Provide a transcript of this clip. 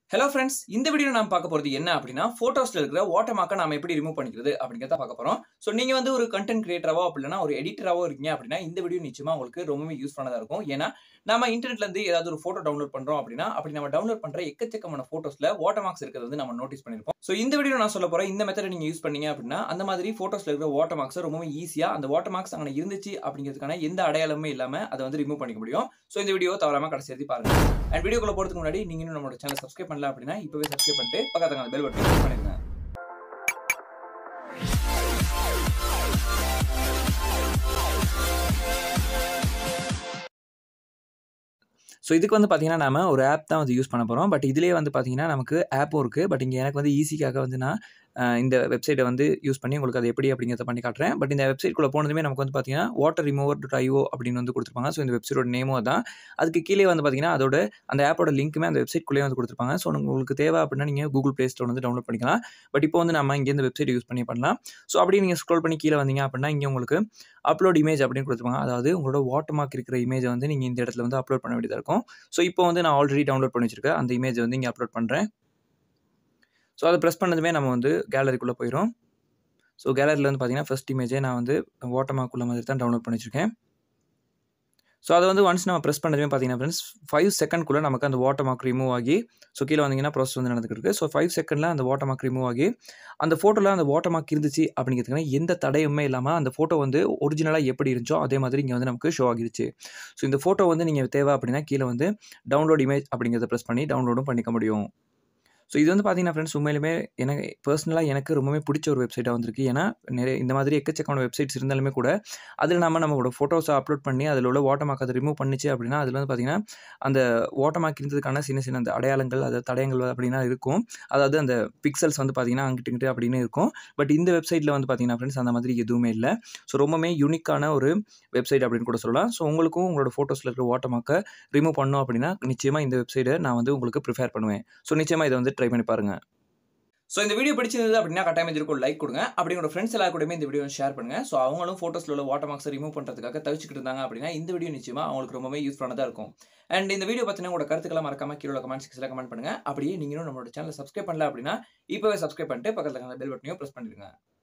hello friends இந்த video நாம் பார்க்க போகிறது என்ன அப்படின்னா ஃபோட்டோஸில் இருக்கிற வாட்டர் மார்க்கை நம்ம எப்படி ரிமூவ் பண்ணிக்கிறது அப்படிங்கிறத பார்க்க போகிறோம் ஸோ நீங்கள் வந்து ஒரு கண்டென்ட் கிரியேட்டராவோ அப்படின்னா ஒரு எடிட்டராவோ இருக்கீங்க அப்படின்னா இந்த வீடியோ நிச்சயமாக உங்களுக்கு ரொம்பவே யூஸ்ஃபுல்லாக இருக்கும் ஏன்னா நம்ம இன்டர்நெட்லேருந்து ஏதாவது ஒரு ஃபோட்டோ டவுன்லோட் பண்ணுறோம் அப்படின்னா அப்படி நம்ம டவுன்லோட் பண்ணுற எக்கச்சக்கமான ஃபோட்டோஸில் வாட்டர் மார்க்ஸ் இருக்கிறது வந்து நம்ம நோட்டீஸ் பண்ணியிருப்போம் ஸோ இந்த வீடியோ நான் சொல்ல போகிறேன் இந்த மெத்தட் நீங்கள் யூஸ் பண்ணீங்க அப்படின்னா அந்த மாதிரி ஃபோட்டோஸில் இருக்கிற வாட்டர் மார்க்ஸை ரொம்பவே ஈஸியாக அந்த வாட்டர் மார்க்ஸ் அங்கே இருந்துச்சு அப்படிங்கிறதுக்கான எந்த அடையாளமே இல்லாமல் அதை வந்து ரிமூவ் பண்ணிக்க முடியும் ஸோ இந்த வீடியோ தவறாமல் கடைசி வரைக்கும் பாருங்க அண்ட் வீடியோக்குள்ள போகிறதுக்கு முன்னாடி நீங்கள் இன்னும் நம்மளோட சேனல் சப்ஸ்கிரைப் பண்ணல அப்படின்னா இப்போவே சப்ஸ்கிரைப் பண்ணிட்டு பக்கத்துல அந்த பெல் பட்டன் கிளிக் பண்ணிருங்க ஸோ இதுக்கு வந்து பார்த்தீங்கன்னா நம்ம ஒரு ஆப் தான் வந்து யூஸ் பண்ண போகிறோம் பட் இதுலேயே வந்து பார்த்தீங்கன்னா நமக்கு ஆப்பும் இருக்குது பட் இங்கே எனக்கு வந்து ஈஸிக்காக வந்து நான் அஹ், இந்த வெப்சைட்டை வந்து யூஸ் பண்ணி உங்களுக்கு அது எப்படி அப்படிங்கிறத பண்ணி காட்டுறேன் பட் இந்த வெப்சைட்குள்ளே போனதுமே நமக்கு வந்து பார்த்தீங்கன்னா வாட்டர் ரிமூவர் டாட் ஐஓ அப்படின்னு வந்து கொடுத்துருப்பாங்க ஸோ இந்த வெப்சைட்டோட நேமும் தான் அதுக்கு கீழே வந்து பார்த்தீங்கன்னா அதோட அந்த ஆப்போட லிங்க்குமே அந்த வெப்சைட்குள்ளேயே வந்து கொடுத்துருப்பாங்க ஸோ உங்களுக்கு தேவை அப்படின்னா நீங்கள் கூகுள் ப்ளே ஸ்டோர் வந்து டவுன்லோட் பண்ணிக்கலாம் பட் இப்போ வந்து நம்ம இங்கே இந்த வெப்சைட் யூஸ் பண்ணி பண்ணலாம் ஸோ அப்படியே நீங்கள் ஸ்க்ரோல் பண்ணி கீழே வந்தீங்க அப்படின்னா இங்கே உங்களுக்கு அப்லோட் இமேஜ் அப்படின்னு கொடுத்துருப்பாங்க அதாவது உங்களோட வாட்டர் மார்க் இருக்கிற இமேஜை வந்து நீங்கள் இந்த இடத்துல வந்து அப்லோட் பண்ண வேண்டியதாக இருக்கும் ஸோ இப்போ வந்து நான் ஆல்ரெடி டவுன்லோட் பண்ணி வச்சிருக்கேன் அந்த இமேஜை வந்து இங்கே அப்லோட் பண்ணுறேன் ஸோ அதை ப்ரெஸ் பண்ணதுமே நம்ம வந்து கேலரிக்குள்ளே போயிடும் ஸோ கேலரியில் வந்து பார்த்தீங்கன்னா ஃபஸ்ட் இமேஜே நான் வந்து வாட்டர் மார்க் உள்ள மாதிரி தான் டவுன்லோட் பண்ணி வச்சிருக்கேன் ஸோ அதை வந்து ஒன்ஸ் நம்ம ப்ரெஸ் பண்ணதுமே பார்த்தீங்கன்னா ஃப்ரெண்ட்ஸ் ஃபைவ் செகண்ட்குள்ளே நமக்கு அந்த வாட்டர் மார்க் ரிமூவ் ஆகி ஸோ கீழே வந்தீங்கன்னா ப்ராசஸ் வந்து நடந்துகிட்டு இருக்கு ஸோ ஃபைவ் செகண்டில் அந்த வாட்டர் மார்க் ரிமூவ் ஆகி அந்த ஃபோட்டோவில் அந்த வாட்டர் மார்க் இருந்துச்சு அப்படிங்கிறதுக்கான எந்த தடையுமே இல்லாமல் அந்த ஃபோட்டோ வந்து ஒரிஜினலாக எப்படி இருந்துச்சோ அதே மாதிரி இங்கே வந்து நமக்கு ஷோ ஆகிருச்சு ஸோ இந்த ஃபோட்டோ வந்து நீங்கள் தேவை அப்படின்னா கீழே வந்து டவுன்லோட் இமேஜ் அப்படிங்கிறத ப்ரெஸ் பண்ணி டவுன்லோடும் பண்ணிக்க முடியும் ஸோ இது வந்து பார்த்தீங்கன்னா ஃப்ரெண்ட்ஸ் உண்மையிலுமே எனக்கு பர்சனலாக எனக்கு ரொம்பவே பிடிச்ச ஒரு வெப்சைட்டாக வந்திருக்கு ஏன்னா நிறைய இந்த மாதிரி எக்கச்சக்கமான வெப்சைட்ஸ் இருந்தாலுமே கூட அதில் நம்ம நம்மளோட ஃபோட்டோஸை அப்லோட் பண்ணி அதில் உள்ள வாட்டர் மார்க் அதை ரிமூவ் பண்ணிச்சு அப்படின்னா அதில் வந்து பார்த்தீங்கன்னா அந்த வாட்டர் மார்க் இருந்ததுக்கான சின்ன சின்ன அந்த அடையாளங்கள் அதாவது தடயங்கள் அப்படின்னா இருக்கும் அதாவது அந்த பிக்சல்ஸ் வந்து பார்த்தீங்கன்னா அங்கிட்டு இங்கிட்டு அப்படின்னு இருக்கும் பட் இந்த வெப்சைட்டில் வந்து பார்த்தீங்கன்னா ஃப்ரெண்ட்ஸ் அந்த மாதிரி எதுவுமே இல்லை ஸோ ரொம்பவே யூனிக்கான ஒரு வெப்சைட் அப்படின்னு கூட சொல்லலாம் ஸோ உங்களுக்கும் உங்களோட ஃபோட்டோஸில் இருக்கிற வாட்டர் மார்க்கை ரிமூவ் பண்ணோம் அப்படின்னா நிச்சயமாக இந்த வெப்சைட்டை நான் வந்து உங்களுக்கு ப்ரிஃபேர் பண்ணுவேன் ஸோ நிச்சயமாக இதை வந்து ட்ரை பண்ணி பாருங்கள் ஸோ இந்த வீடியோ பிடிச்சிருந்தது அப்படின்னா கட்டாயம் இருக்கும் லைக் கொடுங்க அப்படி உங்களோட ஃப்ரெண்ட்ஸ் எல்லாரும் கூடயுமே இந்த வீடியோ ஷேர் பண்ணுங்க ஸோ அவங்களும் ஃபோட்டோஸில் உள்ள வாட்டர் மார்க்ஸை ரிமூவ் பண்ணுறதுக்காக தவிச்சிக்கிட்டு இருந்தாங்க அப்படின்னா இந்த வீடியோ நிச்சயமாக அவங்களுக்கு ரொம்பவே யூஸ்ஃபுல்லானதாக இருக்கும் அண்ட் இந்த வீடியோ பற்றின உங்களோட கருத்துக்களை மறக்காம கீழே கமெண்ட் செக்ஷனில் கமெண்ட் பண்ணுங்க அப்படியே நீங்களும் நம்மளோட சேனல் சப்ஸ்கிரைப் பண்ணல அப்படின்னா இப்போவே சப்ஸ்கிரைப் பண்ணிட்டு பக்கத்தில் பெல் பட்டனையும் ப்ரெஸ் பண்ணிடுங்க